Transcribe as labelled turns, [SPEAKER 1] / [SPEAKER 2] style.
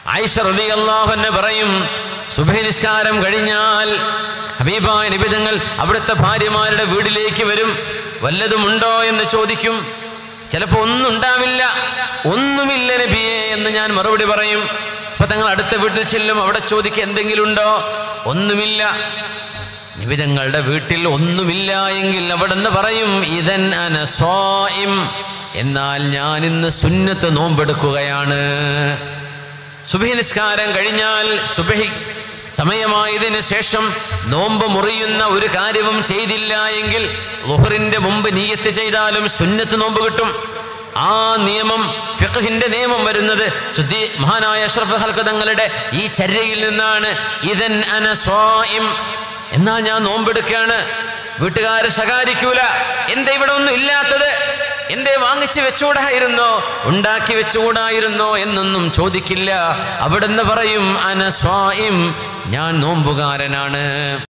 [SPEAKER 1] ആയിഷ റളിയല്ലാഹു അൻഹ പറയും സുബഹി നിസ്കാരം കഴിഞ്ഞാൽ ഹബീബായ നിബിതങ്ങൾ അവിടുത്തെ ഭാര്യമാരുടെ വീട്ടിലേക്ക് വരും വല്ലതുമുണ്ടോ എന്ന് ചോദിക്കും ചിലപ്പോൾ ഒന്നും ഉണ്ടാവില്ല ഒന്നുമില്ല നബിയെ എന്ന് ഞാൻ മറുപടി പറയും അപ്പൊ തങ്ങൾ അടുത്ത വീട്ടിൽ ചെല്ലും അവിടെ ചോദിക്കുക എന്തെങ്കിലും ഉണ്ടോ ഒന്നുമില്ല നിബിതങ്ങളുടെ വീട്ടിൽ ഒന്നുമില്ല എങ്കിൽ അവിടെ നിന്ന് പറയും ഇതൻ അന സ്വാഇം എന്നാൽ ഞാൻ ഇന്ന് സുന്നത്ത് നോമ്പെടുക്കുകയാണ് സുബഹി നിസ്കാരം കഴിഞ്ഞാൽ സുബഹി സമയമായതിനു ശേഷം നോമ്പ് മുറിയുന്ന ഒരു കാര്യവും ചെയ്തില്ല എങ്കിൽ ലുഹറിന്റെ മുമ്പ് നീയത്ത് ചെയ്താലും സുന്നത്ത് നോമ്പ് കിട്ടും ആ നിയമം ഫിഖഹിന്റെ നിയമം വരുന്നത് ശുദ്ധി മഹാനായ അഷ്റഫ് ഹൽക്ക് തങ്ങളുടെ ഈ ചര്യയിൽ നിന്നാണ് ഇതൻ അന സ്വാഇം എന്നാൽ ഞാൻ നോമ്പെടുക്കുകയാണ് വീട്ടുകാരെ ശകാരിക്കൂല എന്താ ഇവിടെ ഒന്നും ഇല്ലാത്തത് എന്തേ വാങ്ങിച്ചു വെച്ചുകൂടായിരുന്നോ ഉണ്ടാക്കി വെച്ചുകൂടായിരുന്നോ എന്നൊന്നും ചോദിക്കില്ല അവിടുന്ന് പറയും അന സ്വായിം ഞാൻ നോമ്പുകാരനാണ്